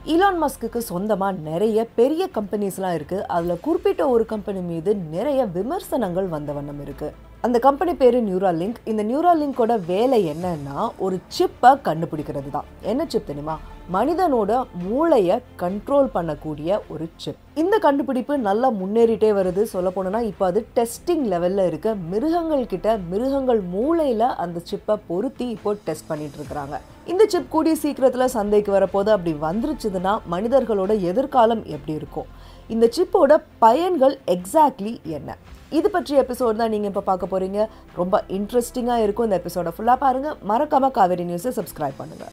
Elon Musk சொந்தமாக நிறைய பெரிய கம்பெனிஸ்லாம் இருக்குது அதில் குறிப்பிட்ட ஒரு கம்பெனி மீது நிறைய விமர்சனங்கள் வந்த வண்ணம் இருக்குது அந்த கம்பெனி பேர் நியூராலிங்க் இந்த நியூராலிங்கோட வேலை என்னன்னா ஒரு சிப்பை கண்டுபிடிக்கிறது தான் என்ன சிப் தெரியுமா மனிதனோட மூளையை கண்ட்ரோல் பண்ணக்கூடிய ஒரு சிப் இந்த கண்டுபிடிப்பு நல்லா முன்னேறிட்டே வருது சொல்ல போனோம்னா இப்போ அது டெஸ்டிங் லெவலில் இருக்க மிருகங்கள் கிட்ட மிருகங்கள் மூளையில் அந்த சிப்பை பொருத்தி இப்போ டெஸ்ட் பண்ணிட்டு இருக்கிறாங்க இந்த சிப் கூடிய சீக்கிரத்தில் சந்தைக்கு வரப்போது அப்படி வந்துருச்சுதுன்னா மனிதர்களோட எதிர்காலம் எப்படி இருக்கும் இந்த சிப்போட பயன்கள் எக்ஸாக்ட்லி என்ன இது பற்றிய எபிசோட் தான் நீங்கள் இப்போ பார்க்க போகிறீங்க ரொம்ப இன்ட்ரெஸ்டிங்காக இருக்கும் இந்த எபிசோட ஃபுல்லாக பாருங்கள் மறக்காமல் காவேரி நியூஸை சப்ஸ்கிரைப் பண்ணுங்கள்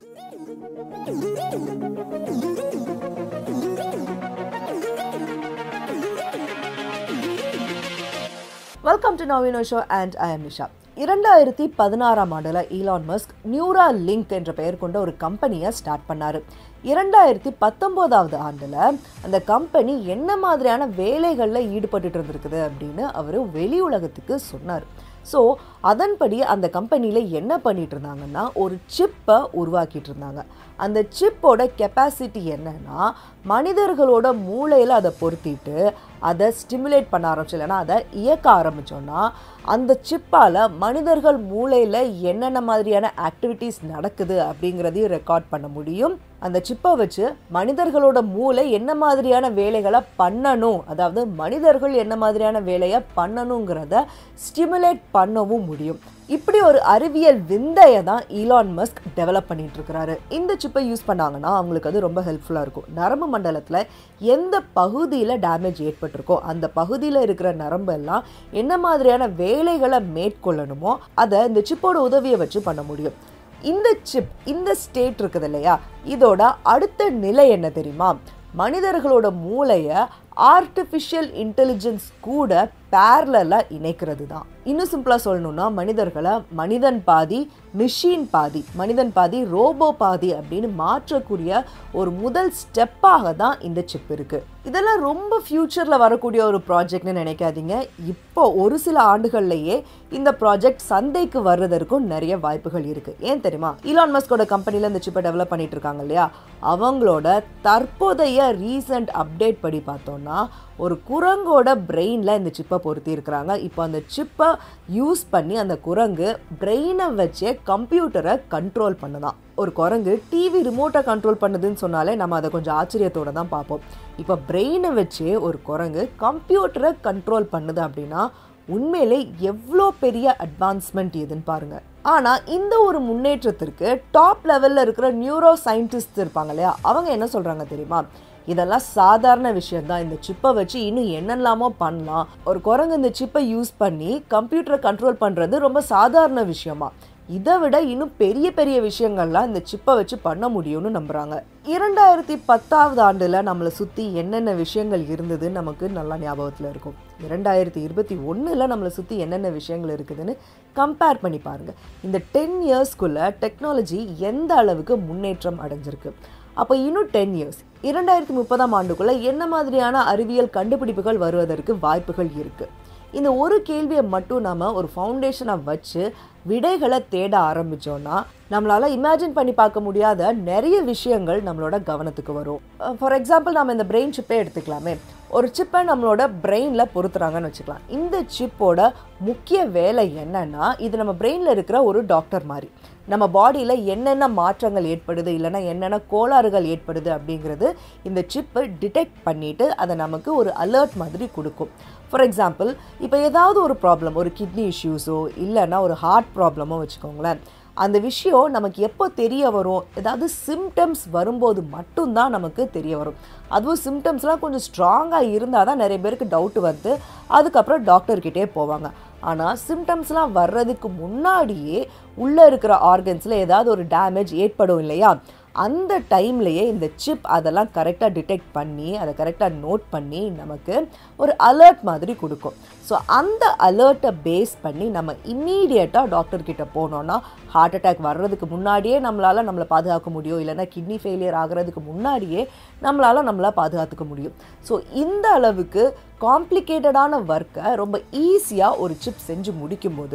வெல்கம் டு நவீனோ show and I am Nisha இரண்டாயிரத்தி பதினாறாம் ஆண்டில் ஈலான் மஸ்க் நியூரா லிங்க் என்ற பெயர் கொண்ட ஒரு கம்பெனியை ஸ்டார்ட் பண்ணார் இரண்டாயிரத்தி பத்தொம்போதாவது ஆண்டில் அந்த கம்பெனி என்ன மாதிரியான வேலைகளில் ஈடுபட்டுட்டு இருந்திருக்குது அப்படின்னு அவர் வெளி உலகத்துக்கு சொன்னார் ஸோ அதன்படி அந்த கம்பெனியில் என்ன பண்ணிட்டு இருந்தாங்கன்னா ஒரு சிப்பை உருவாக்கிட்டு இருந்தாங்க அந்த சிப்போட கெப்பாசிட்டி என்னன்னா மனிதர்களோட மூளையில் அதை பொருத்திட்டு அதை ஸ்டிமுலேட் பண்ண ஆரம்பிச்சு இல்லைன்னா அதை இயக்க ஆரம்பித்தோன்னா அந்த சிப்பால் மனிதர்கள் மூளையில் என்னென்ன மாதிரியான ஆக்டிவிட்டீஸ் நடக்குது அப்படிங்கிறதையும் ரெக்கார்ட் பண்ண முடியும் அந்த சிப்பை வச்சு மனிதர்களோட மூளை என்ன மாதிரியான வேலைகளை பண்ணணும் அதாவது மனிதர்கள் என்ன மாதிரியான வேலையை பண்ணணுங்கிறத ஸ்டிமுலேட் பண்ணவும் முடியும் இப்படி ஒரு அறிவியல் விந்தையை தான் ஈலான் மஸ்க் டெவலப் பண்ணிட்டு இருக்கிறாரு இந்த சிப்பை யூஸ் பண்ணாங்கன்னா அவங்களுக்கு அது ரொம்ப ஹெல்ப்ஃபுல்லாக இருக்கும் நரம்பு மண்டலத்தில் எந்த பகுதியில் டேமேஜ் ஏற்பட்டிருக்கோ அந்த பகுதியில் இருக்கிற நரம்பெல்லாம் என்ன மாதிரியான வேலைகளை மேற்கொள்ளணுமோ அதை இந்த சிப்போட உதவியை வச்சு பண்ண முடியும் இந்த சிப் இந்த ஸ்டேட் இருக்குது இல்லையா இதோட அடுத்த நிலை என்ன தெரியுமா மனிதர்களோட மூளையை ஆர்டிஃபிஷியல் இன்டெலிஜென்ஸ் கூட பேரலாக இணைக்கிறது தான் இன்னும் சிம்பிளாக சொல்லணும்னா மனிதர்களை மனிதன் பாதி மிஷின் பாதி மனிதன் பாதி ரோபோ பாதி அப்படின்னு மாற்றக்கூடிய ஒரு முதல் ஸ்டெப்பாக தான் இந்த சிப் இருக்குது இதெல்லாம் ரொம்ப ஃப்யூச்சரில் வரக்கூடிய ஒரு ப்ராஜெக்ட்னு நினைக்காதீங்க இப்போ ஒரு சில ஆண்டுகள்லையே இந்த ப்ராஜெக்ட் சந்தைக்கு வர்றதற்கும் நிறைய வாய்ப்புகள் இருக்குது ஏன் தெரியுமா ஈலான் மஸ்கோட கம்பெனியில் இந்த சிப்பை டெவலப் பண்ணிட்டு இருக்காங்க இல்லையா அவங்களோட தற்போதைய ரீசன்ட் அப்டேட் படி பார்த்தோம்னா ஒரு குரங்கோட பிரெயினில் இந்த சிப்பை பொருத்தி இருக்கிறாங்க இப்போ அந்த சிப்பை யூஸ் பண்ணி அந்த குரங்கு பிரெயினை வச்சே கம்ப்யூட்டரை கண்ட்ரோல் பண்ணுதான் ஒரு குரங்கு டிவி ரிமோட்டை கண்ட்ரோல் பண்ணுதுன்னு சொன்னாலே நம்ம அதை கொஞ்சம் ஆச்சரியத்தோட தான் பார்ப்போம் இப்போ பிரெயினை வச்சே ஒரு குரங்கு கம்ப்யூட்டரை கண்ட்ரோல் பண்ணுது அப்படின்னா உண்மையிலே எவ்வளோ பெரிய அட்வான்ஸ்மெண்ட் எதுன்னு பாருங்க ஆனால் இந்த ஒரு முன்னேற்றத்திற்கு டாப் லெவலில் இருக்கிற நியூரோ சயின்டிஸ்ட் இருப்பாங்க இல்லையா அவங்க என்ன சொல்கிறாங்க தெரியுமா இதெல்லாம் சாதாரண விஷயம்தான் இந்த சிப்பை வச்சு இன்னும் என்னெல்லாமோ பண்ணலாம் ஒரு குரங்கு இந்த சிப்பை யூஸ் பண்ணி கம்ப்யூட்டரை கண்ட்ரோல் பண்ணுறது ரொம்ப சாதாரண விஷயமா இதை விட இன்னும் பெரிய பெரிய விஷயங்கள்லாம் இந்த சிப்பை வச்சு பண்ண முடியும்னு நம்புகிறாங்க இரண்டாயிரத்தி பத்தாவது ஆண்டில் நம்மளை சுற்றி என்னென்ன விஷயங்கள் இருந்ததுன்னு நமக்கு நல்லா ஞாபகத்தில் இருக்கும் இரண்டாயிரத்தி இருபத்தி ஒன்றில் நம்மளை சுற்றி என்னென்ன விஷயங்கள் இருக்குதுன்னு கம்பேர் பண்ணி பாருங்கள் இந்த டென் இயர்ஸ்க்குள்ளே டெக்னாலஜி எந்த அளவுக்கு முன்னேற்றம் அடைஞ்சிருக்கு அப்போ இன்னும் டென் இயர்ஸ் இரண்டாயிரத்தி முப்பதாம் ஆண்டுக்குள்ளே என்ன மாதிரியான அறிவியல் கண்டுபிடிப்புகள் வருவதற்கு வாய்ப்புகள் இருக்குது இந்த ஒரு கேள்வியை மட்டும் நம்ம ஒரு ஃபவுண்டேஷனை வச்சு விடைகளை தேட ஆரம்பித்தோன்னா நம்மளால் இமேஜின் பண்ணி பார்க்க முடியாத நிறைய விஷயங்கள் நம்மளோட கவனத்துக்கு வரும் ஃபார் எக்ஸாம்பிள் நம்ம இந்த பிரெயின் சிப்பே எடுத்துக்கலாமே ஒரு சிப்பை நம்மளோட பிரெயினில் பொருத்துறாங்கன்னு வச்சுக்கலாம் இந்த சிப்போட முக்கிய வேலை என்னன்னா இது நம்ம பிரெயினில் இருக்கிற ஒரு டாக்டர் மாதிரி நம்ம பாடியில் என்னென்ன மாற்றங்கள் ஏற்படுது இல்லைன்னா என்னென்ன கோளாறுகள் ஏற்படுது அப்படிங்கிறது இந்த சிப்பு டிடெக்ட் பண்ணிவிட்டு அதை நமக்கு ஒரு அலர்ட் மாதிரி கொடுக்கும் ஃபார் எக்ஸாம்பிள் இப்போ ஏதாவது ஒரு ப்ராப்ளம் ஒரு கிட்னி இஷ்யூஸோ இல்லைன்னா ஒரு ஹார்ட் ப்ராப்ளமோ வச்சுக்கோங்களேன் அந்த விஷயம் நமக்கு எப்போ தெரிய வரும் ஏதாவது சிம்டம்ஸ் வரும்போது மட்டும்தான் நமக்கு தெரிய வரும் அதுவும் சிம்டம்ஸ்லாம் கொஞ்சம் ஸ்ட்ராங்காக இருந்தால் தான் நிறைய பேருக்கு டவுட் வந்து அதுக்கப்புறம் டாக்டர்கிட்டே போவாங்க ஆனால் சிம்டம்ஸ்லாம் வர்றதுக்கு முன்னாடியே உள்ளே இருக்கிற ஆர்கன்ஸில் ஏதாவது ஒரு டேமேஜ் ஏற்படும் இல்லையா அந்த டைம்லையே இந்த சிப் அதெல்லாம் கரெக்டாக டிடெக்ட் பண்ணி அதை கரெக்டாக நோட் பண்ணி நமக்கு ஒரு அலர்ட் மாதிரி கொடுக்கும் ஸோ அந்த அலர்ட்டை பேஸ் பண்ணி நம்ம இம்மீடியட்டாக டாக்டர்கிட்ட போனோன்னா ஹார்ட் அட்டாக் வர்றதுக்கு முன்னாடியே நம்மளால் நம்மளை பாதுகாக்க முடியும் இல்லைன்னா கிட்னி ஃபெயிலியர் ஆகிறதுக்கு முன்னாடியே நம்மளால் நம்மளை பாதுகாத்துக்க முடியும் ஸோ இந்த அளவுக்கு காம்ப்ளிகேட்டடான ஒர்க்கை ரொம்ப ஈஸியாக ஒரு சிப் செஞ்சு முடிக்கும்போது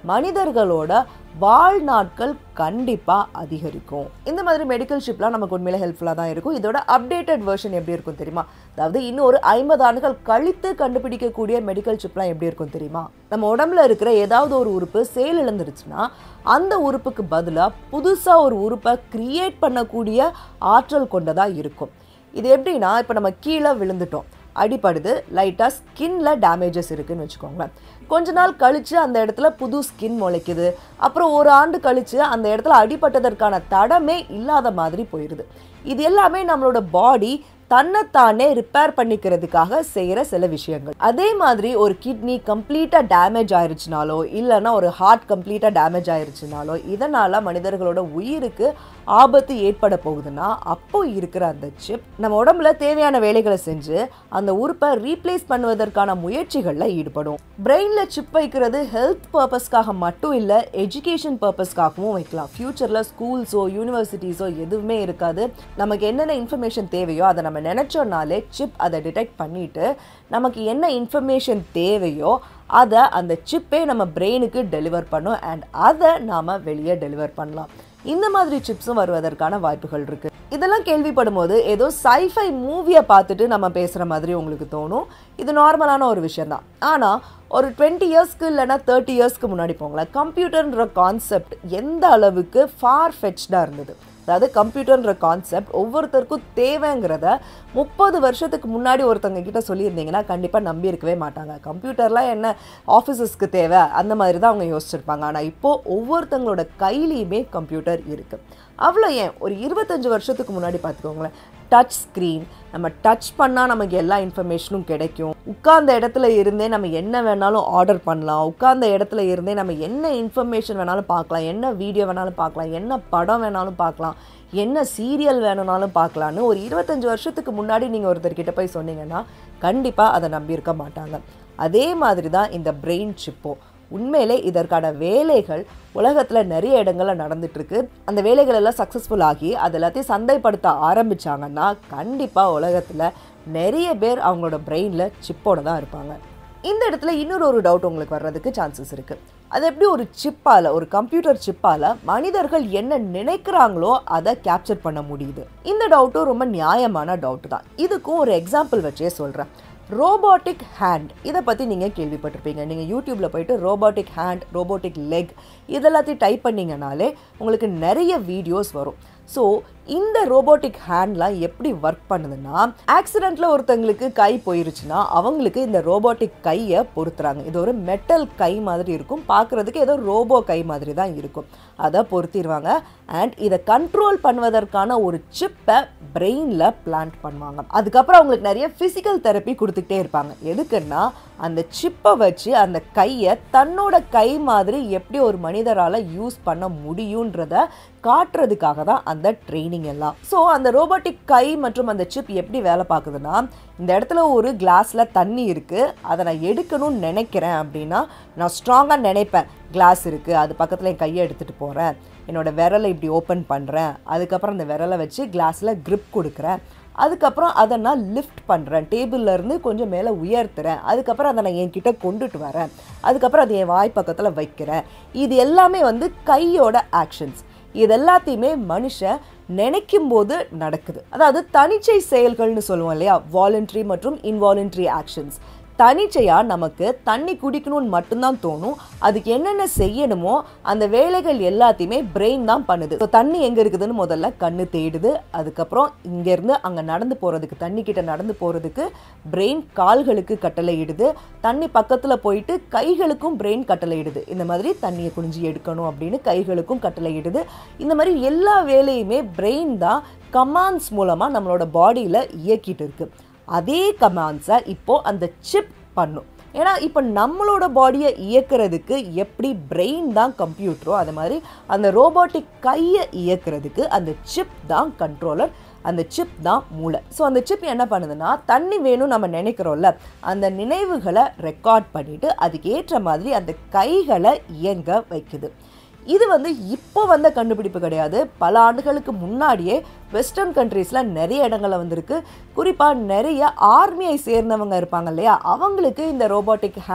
மனிதர்களோட வாழ்நாட்கள் கண்டிப்பாக அதிகரிக்கும் இந்த மாதிரி மெடிக்கல் ஷிப்லாம் நமக்கு உண்மையிலே ஹெல்ப்ஃபுல்லாக தான் இருக்கும் இதோட அப்டேட்டட் வெர்ஷன் எப்படி இருக்கும் தெரியுமா அதாவது இன்னும் ஒரு ஐம்பது ஆண்டுகள் கழித்து கண்டுபிடிக்கக்கூடிய மெடிக்கல் ஷிப்லாம் எப்படி இருக்கும் தெரியுமா நம்ம உடம்புல இருக்கிற ஏதாவது ஒரு உறுப்பு செயல் இழந்துருச்சுன்னா அந்த உறுப்புக்கு பதிலாக புதுசாக ஒரு உறுப்பை கிரியேட் பண்ணக்கூடிய ஆற்றல் கொண்டதாக இருக்கும் இது எப்படின்னா இப்போ நம்ம கீழே விழுந்துட்டோம் அடிப்படுது லைட்டாக ஸ்கின்ல டேமேஜஸ் இருக்குன்னு வச்சுக்கோங்களேன் கொஞ்ச நாள் கழித்து அந்த இடத்துல புது ஸ்கின் முளைக்குது அப்புறம் ஒரு ஆண்டு கழித்து அந்த இடத்துல அடிபட்டதற்கான தடமே இல்லாத மாதிரி போயிடுது இது எல்லாமே நம்மளோட பாடி தன்னைத்தானே ரிப்பேர் பண்ணிக்கிறதுக்காக செய்கிற சில விஷயங்கள் அதே மாதிரி ஒரு கிட்னி கம்ப்ளீட்டாக டேமேஜ் ஆயிருச்சுனாலோ இல்லைன்னா ஒரு ஹார்ட் கம்ப்ளீட்டாக டேமேஜ் ஆயிருச்சுனாலோ இதனால் மனிதர்களோட உயிருக்கு ஆபத்து ஏற்பட போகுதுன்னா அப்போ இருக்கிற அந்த சிப் நம்ம உடம்புல தேவையான வேலைகளை செஞ்சு அந்த உறுப்பை ரீப்ளேஸ் பண்ணுவதற்கான முயற்சிகளில் ஈடுபடும் பிரெயினில் சிப் வைக்கிறது ஹெல்த் பர்பஸ்க்காக மட்டும் இல்லை எஜுகேஷன் பர்பஸ்க்காகவும் வைக்கலாம் ஃப்யூச்சரில் ஸ்கூல்ஸோ யூனிவர்சிட்டிஸோ எதுவுமே இருக்காது நமக்கு என்னென்ன இன்ஃபர்மேஷன் தேவையோ அதை நம்ம நினச்சோன்னாலே சிப் அதை டிடெக்ட் பண்ணிட்டு நமக்கு என்ன இன்ஃபர்மேஷன் தேவையோ அதை அந்த சிப்பே நம்ம பிரெயினுக்கு டெலிவர் பண்ணும் அண்ட் அதை நாம் வெளியே டெலிவர் பண்ணலாம் இந்த மாதிரி சிப்ஸும் வருவதற்கான வாய்ப்புகள் இருக்கு இதெல்லாம் கேள்விப்படும் போது ஏதோ சைஃபை மூவியை பார்த்துட்டு நம்ம பேசுகிற மாதிரி உங்களுக்கு தோணும் இது நார்மலான ஒரு விஷயம் தான் ஆனால் ஒரு டுவெண்ட்டி இயர்ஸ்க்கு இல்லைன்னா தேர்ட்டி இயர்ஸ்க்கு முன்னாடி போங்களேன் கம்ப்யூட்டர்ன்ற கான்செப்ட் எந்த அளவுக்கு ஃபார் ஃபெச்டாக இருந்தது அதாவது கம்ப்யூட்டர்ன்ற கான்செப்ட் ஒவ்வொருத்தருக்கும் தேவைங்கிறத முப்பது வருஷத்துக்கு முன்னாடி ஒருத்தவங்க கிட்ட சொல்லியிருந்தீங்கன்னா கண்டிப்பாக நம்பி இருக்கவே மாட்டாங்க கம்ப்யூட்டர்லாம் என்ன ஆஃபீஸஸ்க்கு தேவை அந்த மாதிரி தான் அவங்க யோசிச்சிருப்பாங்க ஆனால் இப்போது ஒவ்வொருத்தங்களோட கையிலையுமே கம்ப்யூட்டர் இருக்குது அவ்வளோ ஏன் ஒரு இருபத்தஞ்சு வருஷத்துக்கு முன்னாடி பார்த்துக்கோங்களேன் டச் ஸ்க்ரீன் நம்ம டச் பண்ணால் நமக்கு எல்லா இன்ஃபர்மேஷனும் கிடைக்கும் உட்கார்ந்த இடத்துல இருந்தே நம்ம என்ன வேணாலும் ஆர்டர் பண்ணலாம் உட்கார்ந்த இடத்துல இருந்தே நம்ம என்ன இன்ஃபர்மேஷன் வேணாலும் பார்க்கலாம் என்ன வீடியோ வேணாலும் பார்க்கலாம் என்ன படம் வேணாலும் பார்க்கலாம் என்ன சீரியல் வேணும்னாலும் பார்க்கலான்னு ஒரு இருபத்தஞ்சு வருஷத்துக்கு முன்னாடி நீங்கள் ஒருத்தர்கிட்ட போய் சொன்னீங்கன்னா கண்டிப்பாக அதை நம்பியிருக்க மாட்டாங்க அதே மாதிரி தான் இந்த பிரெயின் சிப்போ உண்மையிலே இதற்கான வேலைகள் உலகத்தில் நிறைய இடங்களில் நடந்துட்டுருக்கு அந்த வேலைகள் எல்லாம் சக்ஸஸ்ஃபுல் ஆகி அது எல்லாத்தையும் சந்தைப்படுத்த ஆரம்பித்தாங்கன்னா கண்டிப்பாக உலகத்தில் நிறைய பேர் அவங்களோட பிரெயினில் சிப்போட தான் இருப்பாங்க இந்த இடத்துல இன்னொரு ஒரு டவுட் உங்களுக்கு வர்றதுக்கு சான்சஸ் இருக்குது அது எப்படி ஒரு சிப்பால் ஒரு கம்ப்யூட்டர் சிப்பால் மனிதர்கள் என்ன நினைக்கிறாங்களோ அதை கேப்சர் பண்ண முடியுது இந்த டவுட்டும் ரொம்ப நியாயமான டவுட் தான் இதுக்கும் ஒரு எக்ஸாம்பிள் வச்சே சொல்கிறேன் ரோபோட்டிக் ஹேண்ட் இதை பற்றி நீங்கள் கேள்விப்பட்டிருப்பீங்க நீங்கள் யூடியூப்பில் போயிட்டு ரோபோட்டிக் ஹேண்ட் ரோபோட்டிக் லெக் இதெல்லாத்தையும் டைப் பண்ணிங்கனாலே உங்களுக்கு நிறைய வீடியோஸ் வரும் ஸோ இந்த ரோபோட்டிக் ஹேண்ட்லாம் எப்படி ஒர்க் பண்ணுதுன்னா ஆக்சிடெண்ட்டில் ஒருத்தங்களுக்கு கை போயிருச்சுன்னா அவங்களுக்கு இந்த ரோபோட்டிக் கையை பொருத்துறாங்க இது ஒரு மெட்டல் கை மாதிரி இருக்கும் பார்க்குறதுக்கு ஏதோ ரோபோ கை மாதிரி தான் இருக்கும் அதை பொருத்திடுவாங்க அண்ட் இதை கண்ட்ரோல் பண்ணுவதற்கான ஒரு சிப்பை பிரெயினில் பிளான்ட் பண்ணுவாங்க அதுக்கப்புறம் அவங்களுக்கு நிறைய ஃபிசிக்கல் தெரப்பி கொடுத்துக்கிட்டே இருப்பாங்க எதுக்குன்னா அந்த சிப்பை வச்சு அந்த கையை தன்னோட கை மாதிரி எப்படி ஒரு மனிதரால் யூஸ் பண்ண முடியுன்றத காட்டுறதுக்காக தான் அந்த ட்ரைனிங் எல்லாம் ஸோ அந்த ரோபோட்டிக் கை மற்றும் அந்த சிப் எப்படி வேலை பார்க்குதுன்னா இந்த இடத்துல ஒரு கிளாஸில் தண்ணி இருக்குது அதை நான் எடுக்கணும்னு நினைக்கிறேன் அப்படின்னா நான் ஸ்ட்ராங்காக நினைப்பேன் கிளாஸ் இருக்குது அது பக்கத்தில் என் கையை எடுத்துகிட்டு போகிறேன் என்னோடய விரலை இப்படி ஓப்பன் பண்ணுறேன் அதுக்கப்புறம் அந்த விரலை வச்சு கிளாஸில் grip கொடுக்குறேன் அதுக்கப்புறம் அதை நான் லிஃப்ட் பண்ணுறேன் டேபிள்லேருந்து கொஞ்சம் மேலே உயர்த்துறேன் அதுக்கப்புறம் அதை நான் என்கிட்ட கொண்டுட்டு வரேன் அதுக்கப்புறம் அதை என் வாய் பக்கத்தில் வைக்கிறேன் இது எல்லாமே வந்து கையோட ஆக்ஷன்ஸ் இது எல்லாத்தையுமே மனுஷன் நினைக்கும் போது நடக்குது அதாவது தனிச்சை செயல்கள்னு சொல்லுவோம் இல்லையா வாலண்டரி மற்றும் இன்வாலண்டரி ஆக்ஷன்ஸ் தனிச்சையாக நமக்கு தண்ணி குடிக்கணும்னு மட்டும்தான் தோணும் அதுக்கு என்னென்ன செய்யணுமோ அந்த வேலைகள் எல்லாத்தையுமே பிரெயின் தான் பண்ணுது ஸோ தண்ணி எங்கே இருக்குதுன்னு முதல்ல கண்ணு தேடுது அதுக்கப்புறம் இங்கேருந்து அங்கே நடந்து போகிறதுக்கு தண்ணி கிட்ட நடந்து போகிறதுக்கு பிரெயின் கால்களுக்கு கட்டளை இடுது தண்ணி பக்கத்தில் போயிட்டு கைகளுக்கும் பிரெயின் கட்டளை இடுது இந்த மாதிரி தண்ணியை குனிஞ்சு எடுக்கணும் அப்படின்னு கைகளுக்கும் கட்டளை இடுது இந்த மாதிரி எல்லா வேலையுமே பிரெயின் தான் கமாண்ட்ஸ் மூலமாக நம்மளோட பாடியில் இயக்கிட்டு இருக்கு அதே கமாண்ட்ஸை இப்போ அந்த சிப் பண்ணும் ஏன்னா இப்போ நம்மளோட பாடியை இயக்குறதுக்கு எப்படி பிரெயின் தான் கம்ப்யூட்டரோ அது மாதிரி அந்த ரோபோட்டிக் கையை இயக்குறதுக்கு அந்த சிப் தான் கண்ட்ரோலர் அந்த சிப் தான் மூளை ஸோ அந்த சிப் என்ன பண்ணுதுன்னா தண்ணி வேணும் நம்ம நினைக்கிறோம்ல அந்த நினைவுகளை ரெக்கார்ட் பண்ணிட்டு அதுக்கு ஏற்ற மாதிரி அந்த கைகளை இயங்க வைக்குது இது வந்து இப்போ வந்த கண்டுபிடிப்பு கிடையாது பல ஆண்டுகளுக்கு முன்னாடியே வெஸ்டர்ன் கண்ட்ரீஸில் நிறைய இடங்கள்ல வந்திருக்கு குறிப்பாக நிறைய ஆர்மியை சேர்ந்தவங்க இருப்பாங்க இல்லையா அவங்களுக்கு இந்த ரோபோட்டிக் ஹேண்ட்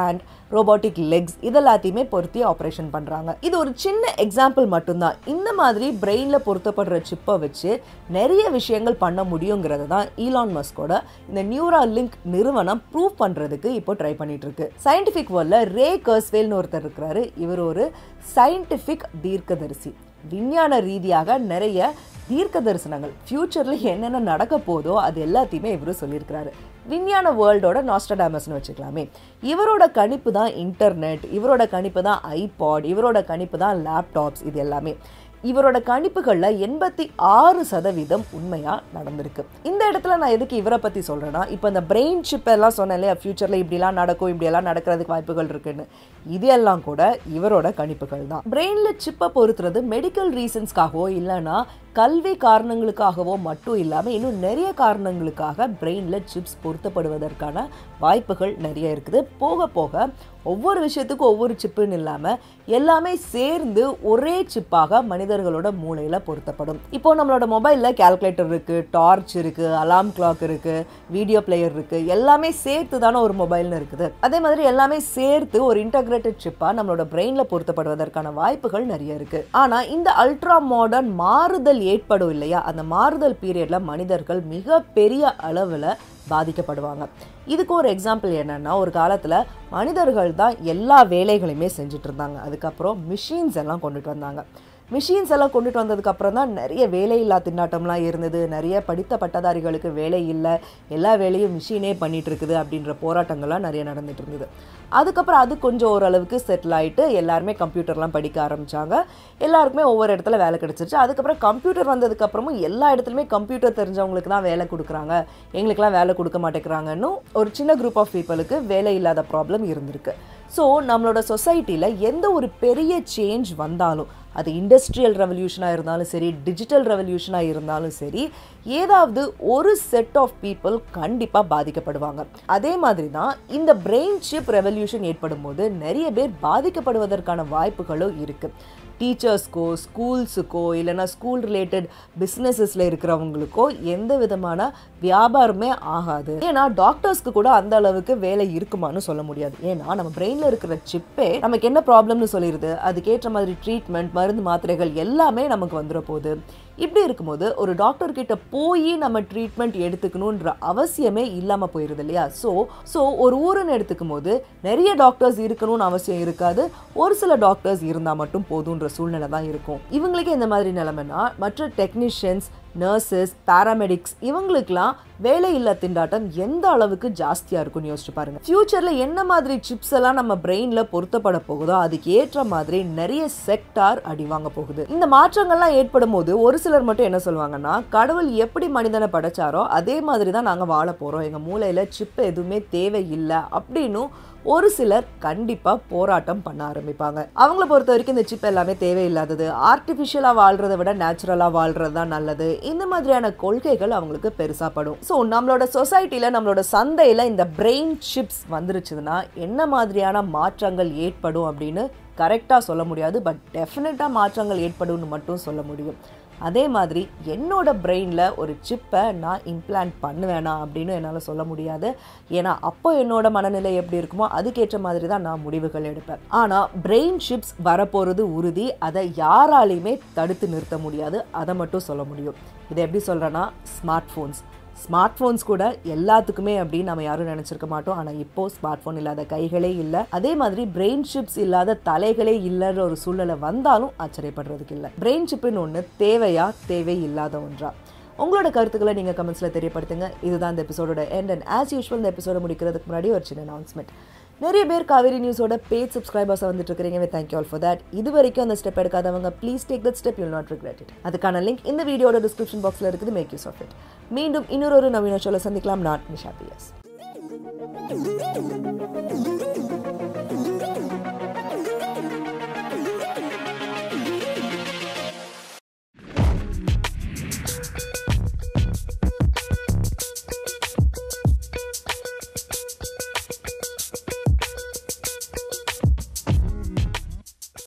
ரோபோட்டிக் லெக்ஸ் இதெல்லாத்தையுமே பொருத்தி ஆப்ரேஷன் பண்ணுறாங்க இது ஒரு சின்ன எக்ஸாம்பிள் மட்டும்தான் இந்த மாதிரி பிரெயினில் பொருத்தப்படுற சிப்பை வச்சு நிறைய விஷயங்கள் பண்ண முடியுங்கிறது தான் ஈலான் மஸ்கோட இந்த நியூரா லிங்க் நிறுவனம் ப்ரூவ் பண்ணுறதுக்கு இப்போ ட்ரை பண்ணிட்டு இருக்கு சயின்டிஃபிக் வேர்ல்டில் ரே கர்ஸ்வேல்னு ஒருத்தர் இருக்கிறாரு இவர் ஒரு சயின்டிஃபிக் தீர்க்கதரிசி விஞ்ஞான ரீதியாக நிறைய தீர்க்க தரிசனங்கள் ஃப்யூச்சரில் என்னென்ன நடக்க போதோ அது எல்லாத்தையுமே இவர் சொல்லியிருக்கிறாரு விஞ்ஞான வேர்ல்டோட நாஸ்டடாமஸ்னு வச்சுக்கலாமே இவரோட கணிப்பு தான் இன்டர்நெட் இவரோட கணிப்பு தான் ஐபாட் இவரோட கணிப்பு தான் லேப்டாப்ஸ் இது எல்லாமே இவரோட கணிப்புகளில் எண்பத்தி ஆறு சதவீதம் உண்மையாக நடந்திருக்கு இந்த இடத்துல நான் எதுக்கு இவரை பற்றி சொல்கிறேன்னா இப்போ இந்த பிரெயின் சிப் எல்லாம் சொன்னேன் இல்லையா ஃப்யூச்சரில் இப்படிலாம் நடக்கும் இப்படியெல்லாம் நடக்கிறதுக்கு வாய்ப்புகள் இருக்குன்னு இது எல்லாம் கூட இவரோட கணிப்புகள் தான் பிரெயினில் சிப்பை பொறுத்துறது மெடிக்கல் ரீசன்ஸ்க்காகவோ இல்லைன்னா கல்வி காரணங்களுக்காகவோ மட்டும் இல்லாமல் இன்னும் நிறைய காரணங்களுக்காக பிரெயினில் சிப்ஸ் பொருத்தப்படுவதற்கான வாய்ப்புகள் நிறைய இருக்குது போக போக ஒவ்வொரு விஷயத்துக்கும் ஒவ்வொரு சிப்புன்னு இல்லாமல் எல்லாமே சேர்ந்து ஒரே சிப்பாக மனிதர்களோட மூளையில் பொருத்தப்படும் இப்போ நம்மளோட மொபைலில் கால்குலேட்டர் இருக்குது டார்ச் இருக்குது அலாம் கிளாக் இருக்குது வீடியோ பிளேயர் இருக்குது எல்லாமே சேர்த்து தானே ஒரு மொபைல்னு இருக்குது அதே மாதிரி எல்லாமே சேர்த்து ஒரு இன்டகிரேட்டட் சிப்பாக நம்மளோட பிரெயினில் பொருத்தப்படுவதற்கான வாய்ப்புகள் நிறைய இருக்குது ஆனால் இந்த அல்ட்ரா மாடர்ன் மாறுதல் ஏற்படும் இல்லையா அந்த மாறுதல் பீரியட்ல மனிதர்கள் மிக பெரிய அளவில் பாதிக்கப்படுவாங்க இதுக்கு ஒரு எக்ஸாம்பிள் என்னன்னா ஒரு காலத்தில் மனிதர்கள் தான் எல்லா வேலைகளையுமே செஞ்சுட்டு இருந்தாங்க அதுக்கப்புறம் மிஷின்ஸ் எல்லாம் கொண்டுட்டு வந்தாங்க மிஷின்ஸ் எல்லாம் கொண்டுட்டு வந்ததுக்கு அப்புறம் தான் நிறைய வேலையில்லா திண்டாட்டம்லாம் இருந்தது நிறைய படித்த பட்டதாரிகளுக்கு வேலை இல்லை எல்லா வேலையும் மிஷினே பண்ணிட்டு இருக்குது அப்படின்ற போராட்டங்கள்லாம் நிறைய நடந்துட்டு இருந்தது அதுக்கப்புறம் அது கொஞ்சம் ஓரளவுக்கு செட்டில் ஆகிட்டு எல்லாருமே கம்ப்யூட்டர்லாம் படிக்க ஆரம்பித்தாங்க எல்லாருக்குமே ஒவ்வொரு இடத்துல வேலை கிடச்சிருச்சு அதுக்கப்புறம் கம்ப்யூட்டர் வந்ததுக்கப்புறமும் எல்லா இடத்துலையுமே கம்ப்யூட்டர் தெரிஞ்சவங்களுக்கு தான் வேலை கொடுக்குறாங்க எங்களுக்குலாம் வேலை கொடுக்க மாட்டேங்கிறாங்கன்னு ஒரு சின்ன குரூப் ஆஃப் பீப்புளுக்கு வேலை இல்லாத ப்ராப்ளம் இருந்திருக்கு ஸோ நம்மளோட சொசைட்டியில் எந்த ஒரு பெரிய சேஞ்ச் வந்தாலும் அது இண்டஸ்ட்ரியல் ரெவல்யூஷனாக இருந்தாலும் சரி டிஜிட்டல் ரெவல்யூஷனாக இருந்தாலும் சரி ஏதாவது ஒரு செட் ஆஃப் பீப்புள் கண்டிப்பாக பாதிக்கப்படுவாங்க அதே மாதிரி தான் இந்த பிரெயின் சிப் ரெவல்யூஷன் ஏற்படும் போது நிறைய பேர் பாதிக்கப்படுவதற்கான வாய்ப்புகளும் இருக்குது டீச்சர்ஸ்க்கோ ஸ்கூல்ஸுக்கோ இல்லைனா ஸ்கூல் ரிலேட்டட் பிஸ்னஸஸில் இருக்கிறவங்களுக்கோ எந்த விதமான வியாபாரமே ஆகாது ஏன்னா டாக்டர்ஸ்க்கு கூட அந்த அளவுக்கு வேலை இருக்குமான்னு சொல்ல முடியாது ஏன்னா நம்ம பிரெயினில் இருக்கிற சிப்பே நமக்கு என்ன ப்ராப்ளம்னு சொல்லிடுது அதுக்கேற்ற மாதிரி ட்ரீட்மெண்ட் மருந்து மாத்திரைகள் எல்லாமே நமக்கு வந்துட போகுது இப்படி இருக்கும்போது ஒரு டாக்டர் கிட்ட போய் நம்ம ட்ரீட்மெண்ட் எடுத்துக்கணுன்ற அவசியமே இல்லாமல் போயிடுது இல்லையா ஸோ ஸோ ஒரு ஊருன்னு எடுத்துக்கும் போது நிறைய டாக்டர்ஸ் இருக்கணும்னு அவசியம் இருக்காது ஒரு சில டாக்டர்ஸ் இருந்தால் மட்டும் போதுன்ற சூழ்நிலை தான் இருக்கும் இவங்களுக்கு இந்த மாதிரி நிலைமைனா மற்ற டெக்னீஷியன்ஸ் நர்சஸ் பேராமெடிக்ஸ் இவங்களுக்கெல்லாம் வேலை இல்லா திண்டாட்டம் எந்த அளவுக்கு ஜாஸ்தியாக இருக்கும்னு யோசிச்சு பாருங்க ஃபியூச்சரில் என்ன மாதிரி சிப்ஸ் எல்லாம் நம்ம பிரெயினில் பொருத்தப்பட போகுதோ அதுக்கு ஏற்ற மாதிரி நிறைய செக்டார் அடி வாங்க போகுது இந்த மாற்றங்கள்லாம் ஏற்படும் போது ஒரு சிலர் மட்டும் என்ன சொல்லுவாங்கன்னா கடவுள் எப்படி மனிதனை படைச்சாரோ அதே மாதிரி தான் நாங்கள் வாழ போகிறோம் எங்கள் மூளையில் சிப் எதுவுமே தேவையில்லை அப்படின்னும் ஒரு சிலர் கண்டிப்பாக போராட்டம் பண்ண ஆரம்பிப்பாங்க அவங்கள பொறுத்த வரைக்கும் இந்த சிப் எல்லாமே தேவையில்லாதது ஆர்டிஃபிஷியலாக வாழ்றதை விட நேச்சுரலாக வாழ்றது தான் நல்லது இந்த மாதிரியான கொள்கைகள் அவங்களுக்கு பெருசாக படும் ஸோ நம்மளோட சொசைட்டியில் நம்மளோட சந்தையில் இந்த பிரெயின் சிப்ஸ் வந்துருச்சுன்னா என்ன மாதிரியான மாற்றங்கள் ஏற்படும் அப்படின்னு கரெக்டாக சொல்ல முடியாது பட் டெஃபினட்டாக மாற்றங்கள் ஏற்படும்னு மட்டும் சொல்ல முடியும் அதே மாதிரி என்னோட பிரெயினில் ஒரு சிப்பை நான் இம்ப்ளான்ட் பண்ணுவேனா அப்படின்னு என்னால் சொல்ல முடியாது ஏன்னா அப்போ என்னோட மனநிலை எப்படி இருக்குமோ அதுக்கேற்ற மாதிரி தான் நான் முடிவுகள் எடுப்பேன் ஆனால் பிரெயின் சிப்ஸ் வரப்போகிறது உறுதி அதை யாராலையுமே தடுத்து நிறுத்த முடியாது அதை மட்டும் சொல்ல முடியும் இதை எப்படி சொல்கிறேன்னா ஸ்மார்ட் ஃபோன்ஸ் ஸ்மார்ட் ஃபோன்ஸ் கூட எல்லாத்துக்குமே அப்படின்னு நம்ம யாரும் நினச்சிருக்க மாட்டோம் ஆனால் இப்போ ஸ்மார்ட் ஃபோன் இல்லாத கைகளே இல்லை அதே மாதிரி பிரெயின் சிப்ஸ் இல்லாத தலைகளே இல்லைன்ற ஒரு சூழ்நிலை வந்தாலும் ஆச்சரியப்படுறதுக்கு இல்லை பிரெயின் சிப்புன்னு ஒன்று தேவையா தேவை இல்லாத ஒன்றா உங்களோட கருத்துக்களை நீங்கள் கமெண்ட்ஸில் தெரியப்படுத்துங்க இதுதான் இந்த எபிசோடோட எண்ட் அண்ட் ஆஸ் யூஷுவல் இந்த எபிசோட முடிக்கிறதுக்கு முன்னாடி ஒரு சின்ன அனௌன்ஸ்மெண்ட் நிறைய பேர் காவேரி நியூஸோட பேஜ் சப்ஸ்கிரைபர்ஸாக வந்துட்டு இருக்கிறீங்க தேங்க்யூ ஆல் ஃபார் தட் இது வரைக்கும் அந்த ஸ்டெப் எடுக்காதவங்க please take that step you'll not regret it அதுக்கான லிங்க் இந்த வீடியோட டிஸ்கிரிப்ஷன் பாக்ஸில் இருக்குது மேக் யூஸ் ஆஃப் இட் மீண்டும் இன்னொரு ஒரு நவீன ஷோல சந்திக்கலாம் நான் நிஷா பிஎஸ்